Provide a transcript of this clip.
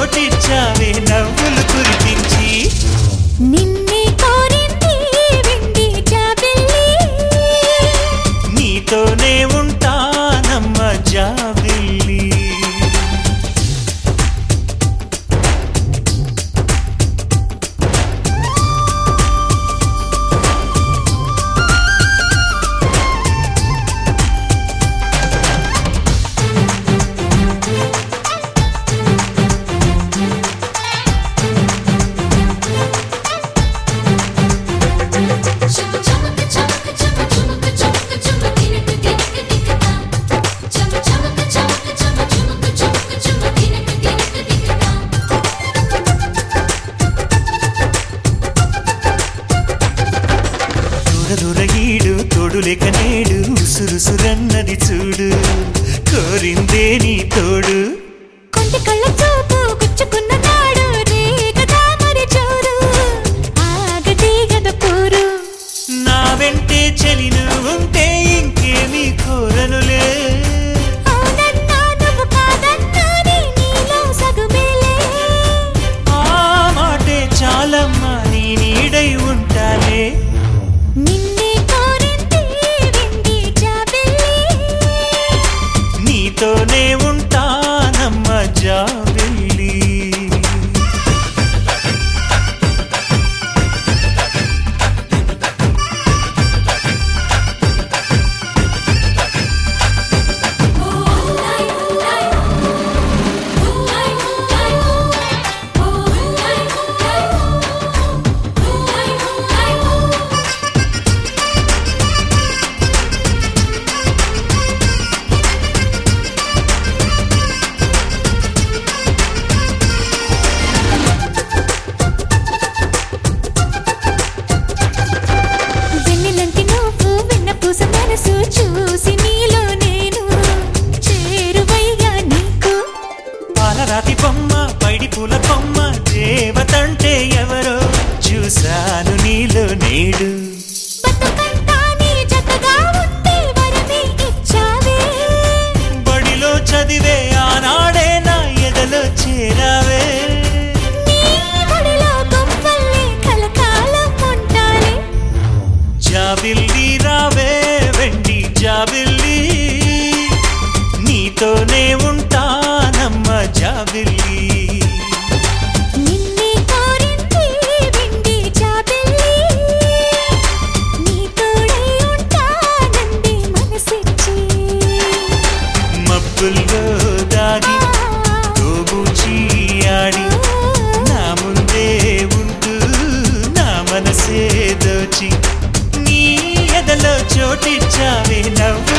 చోటిచ్చావే నవ్వులు కురిపించి నిన్నే కోరింది వెండి జాబిల్లి నీతోనే ఉంటానమ్మ జాబిల్లి చమ చమక చమక చమ చమక చమక చమ దినక దినక దినక చమ చమక చమక చమ చమక చమక చమ దినక దినక దినక దూర దూర ఈడు తోడు లేక నేడు ఉసురుసురన్నది చూడు కోరిందే నీ తోడు కొంటి కళ్ళ చూపు గుచ్చుకున్న నాడు రేగదా మరి చూరు ఆగటి గద పూరు నా వెంటే చెలిను ఉంటే ఇంకేమీ కోరనులే అవునన్నా నువ్వు కాదన్నా నీ నీలో సగుమేలే ఆ మాటే చాలమ్మా నీ నీడై ఉంటాలే నిన్నే కోరింది వెండి జాబిల్లి నీతోనే ఉంటానమ్మ జాబిల్లి వెన్నెలంటి నువ్వు వెన్నపూస మనసు చూసి నీలో నేను చేరువయ్యా నీకు పాలరాతి బొమ్మ పైడి పూల బొమ్మ దేవతంటే ఎవరో చూశాను నీలో నేడు బతుకంతా నీ జతగా ఉంటే వరమే ఇచ్చావే బడిలో చదివే ఆనాడే నా ఎదలో చేరావే నీ ఒడిలో గొప్పల్లే కలకాలం ఉంటాలే జాబిల్లి రావే వెండి జాబిల్లి నీతోనే ఉంటానమ్మ జాబిల్లి నిన్నే కోరింది వెండి జాబిల్లి నీ తోడై ఉంటానంది మనసిచ్చి మబ్బుల్లో దాగి తోబూచి ఆడి నా ముందే ఉంటూ నా మనసే దోచి నీ ఎదలో చోటిచ్చావే నవ్వు